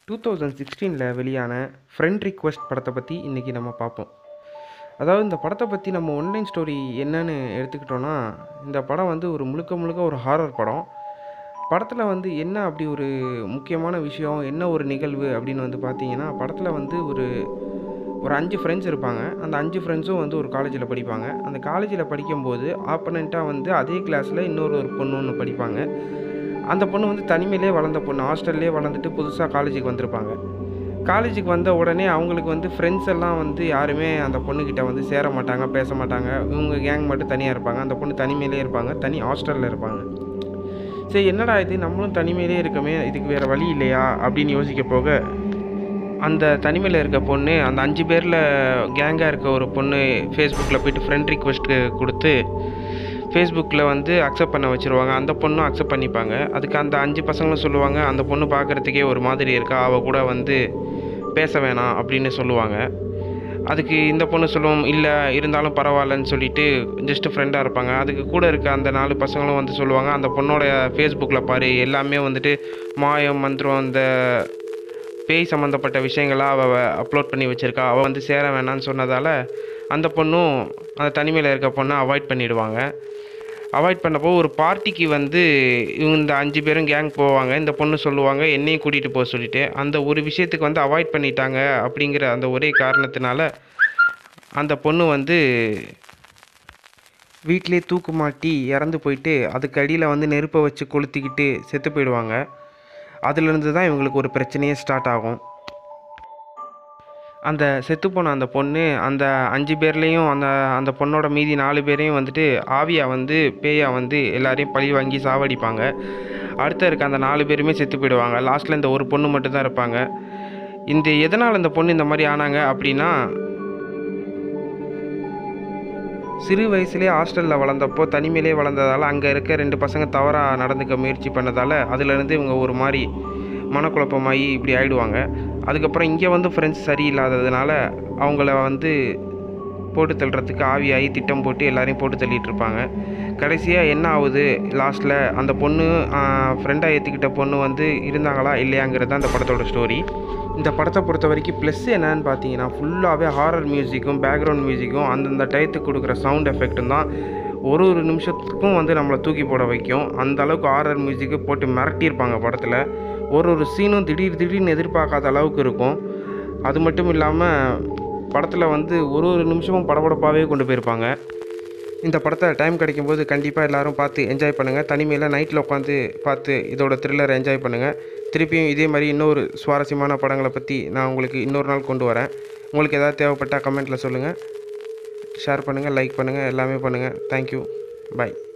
two thousand சிக்ஸ்டீனில் வெளியான friend request படத்தை பற்றி இன்றைக்கி நம்ம பார்ப்போம் அதாவது இந்த படத்தை பற்றி நம்ம ஒன்லைன் ஸ்டோரி என்னன்னு எடுத்துக்கிட்டோன்னா இந்த படம் வந்து ஒரு முழுக்க முழுக்க ஒரு ஹாரர் படம் படத்தில் வந்து என்ன அப்படி ஒரு முக்கியமான விஷயம் என்ன ஒரு நிகழ்வு அப்படின்னு வந்து பார்த்தீங்கன்னா படத்தில் வந்து ஒரு ஒரு அஞ்சு ஃப்ரெண்ட்ஸ் இருப்பாங்க அந்த அஞ்சு ஃப்ரெண்ட்ஸும் வந்து ஒரு காலேஜில் படிப்பாங்க அந்த காலேஜில் படிக்கும்போது ஆப்பனண்ட்டாக வந்து அதே கிளாஸில் இன்னொரு ஒரு பொண்ணு ஒன்று படிப்பாங்க அந்த பொண்ணு வந்து தனிமையிலே வளர்ந்த பொண்ணு ஹாஸ்டல்லே வளர்ந்துட்டு புதுசாக காலேஜுக்கு வந்திருப்பாங்க காலேஜுக்கு வந்த உடனே அவங்களுக்கு வந்து ஃப்ரெண்ட்ஸ் எல்லாம் வந்து யாருமே அந்த பொண்ணுக்கிட்ட வந்து சேர மாட்டாங்க பேச மாட்டாங்க இவங்க கேங் மட்டும் தனியாக இருப்பாங்க அந்த பொண்ணு தனிமையிலே இருப்பாங்க தனி ஹாஸ்டலில் இருப்பாங்க சரி என்னடா இது நம்மளும் தனிமையிலே இருக்கமே இதுக்கு வேறு வழி இல்லையா அப்படின்னு யோசிக்க போக அந்த தனிமையில் இருக்க பொண்ணு அந்த அஞ்சு பேரில் கேங்காக இருக்க ஒரு பொண்ணு ஃபேஸ்புக்கில் போயிட்டு ஃப்ரெண்ட் ரிக்வெஸ்ட்டு கொடுத்து ஃபேஸ்புக்கில் வந்து அக்செப்ட் பண்ண வச்சுருவாங்க அந்த பொண்ணும் அக்செப்ட் பண்ணிப்பாங்க அதுக்கு அந்த அஞ்சு பசங்களும் சொல்லுவாங்க அந்த பொண்ணு பார்க்குறதுக்கே ஒரு மாதிரி இருக்கா அவள் கூட வந்து பேச வேணாம் அப்படின்னு சொல்லுவாங்க அதுக்கு இந்த பொண்ணு சொல்லுவோம் இல்லை இருந்தாலும் பரவாயில்லன்னு சொல்லிட்டு ஜஸ்ட் ஃப்ரெண்டாக இருப்பாங்க அதுக்கு கூட இருக்க அந்த நாலு பசங்களும் வந்து சொல்லுவாங்க அந்த பொண்ணோட ஃபேஸ்புக்கில் பாரு எல்லாமே வந்துட்டு மாயம் மந்திரம் இந்த பேய் சம்மந்தப்பட்ட விஷயங்களாக அவள் அப்லோட் பண்ணி வச்சுருக்கா அவள் வந்து சேர வேணான்னு சொன்னதால் அந்த பொண்ணும் அந்த தனிமையில் இருக்க பொண்ணை அவாய்ட் பண்ணிடுவாங்க அவாய்ட் பண்ணப்போ ஒரு பார்ட்டிக்கு வந்து இவங்க இந்த அஞ்சு பேரும் கேங் போவாங்க இந்த பொண்ணு சொல்லுவாங்க என்னையும் கூட்டிகிட்டு போக சொல்லிட்டு அந்த ஒரு விஷயத்துக்கு வந்து அவாய்ட் பண்ணிட்டாங்க அப்படிங்கிற அந்த ஒரே காரணத்தினால அந்த பொண்ணு வந்து வீட்டிலே தூக்கு மாட்டி இறந்து போயிட்டு அதுக்கு அடியில் வந்து நெருப்பை வச்சு கொளுத்திக்கிட்டு செத்து போயிடுவாங்க அதுலேருந்து தான் இவங்களுக்கு ஒரு பிரச்சனையே ஸ்டார்ட் ஆகும் அந்த செத்துப்போன அந்த பொண்ணு அந்த அஞ்சு பேர்லேயும் அந்த அந்த பொண்ணோட மீதி நாலு பேரையும் வந்துட்டு ஆவியா வந்து பேயா வந்து எல்லாரையும் பழி வாங்கி சாவடிப்பாங்க அடுத்த இருக்க அந்த நாலு பேருமே செத்து போயிடுவாங்க லாஸ்ட்டில் இந்த ஒரு பொண்ணு மட்டும்தான் இருப்பாங்க இந்த எதனால் இந்த பொண்ணு இந்த மாதிரி ஆனாங்க அப்படின்னா சிறு வயசுலேயே ஹாஸ்டலில் வளர்ந்தப்போ தனிமையிலே வளர்ந்ததால் அங்கே இருக்க ரெண்டு பசங்க தவறாக நடந்துக்க முயற்சி பண்ணதால் அதுலேருந்து இவங்க ஒரு மாதிரி மனக்குழப்பமாகி இப்படி ஆயிடுவாங்க அதுக்கப்புறம் இங்கே வந்து ஃப்ரெண்ட்ஸ் சரியில்லாததுனால அவங்கள வந்து போட்டு தள்ளுறதுக்கு ஆவியாகி திட்டம் போட்டு எல்லாரையும் போட்டு தள்ளிட்டு இருப்பாங்க கடைசியாக என்ன ஆகுது லாஸ்ட்டில் அந்த பொண்ணு ஃப்ரெண்டாக ஏற்றுக்கிட்ட பொண்ணு வந்து இருந்தாங்களா இல்லையாங்கிறது தான் அந்த படத்தோட ஸ்டோரி இந்த படத்தை பொறுத்த வரைக்கும் ப்ளஸ் என்னன்னு பார்த்தீங்கன்னா ஃபுல்லாகவே ஹாரர் மியூசிக்கும் பேக்ரவுண்ட் மியூசிக்கும் அந்தந்த டயத்துக்கு கொடுக்குற சவுண்ட் எஃபெக்ட்டும் தான் ஒரு ஒரு நிமிஷத்துக்கும் வந்து நம்மளை தூக்கி போட வைக்கும் அந்த அளவுக்கு ஹாரர் மியூசிக்கு போட்டு மிரட்டியிருப்பாங்க படத்தில் ஒரு ஒரு சீனும் திடீர் திடீர்னு எதிர்பார்க்காத அளவுக்கு இருக்கும் அது மட்டும் இல்லாமல் படத்தில் வந்து ஒரு ஒரு நிமிஷமும் படபடப்பாகவே கொண்டு போயிருப்பாங்க இந்த படத்தை டைம் கிடைக்கும்போது கண்டிப்பாக எல்லோரும் பார்த்து என்ஜாய் பண்ணுங்கள் தனிமையில் நைட்டில் உட்காந்து பார்த்து இதோட த்ரில்லரை என்ஜாய் பண்ணுங்கள் திருப்பியும் இதே மாதிரி இன்னொரு சுவாரஸ்யமான படங்களை பற்றி நான் உங்களுக்கு இன்னொரு நாள் கொண்டு வரேன் உங்களுக்கு எதாவது தேவைப்பட்டால் கமெண்ட்டில் சொல்லுங்கள் ஷேர் பண்ணுங்கள் லைக் பண்ணுங்கள் எல்லாமே பண்ணுங்கள் தேங்க்யூ பாய்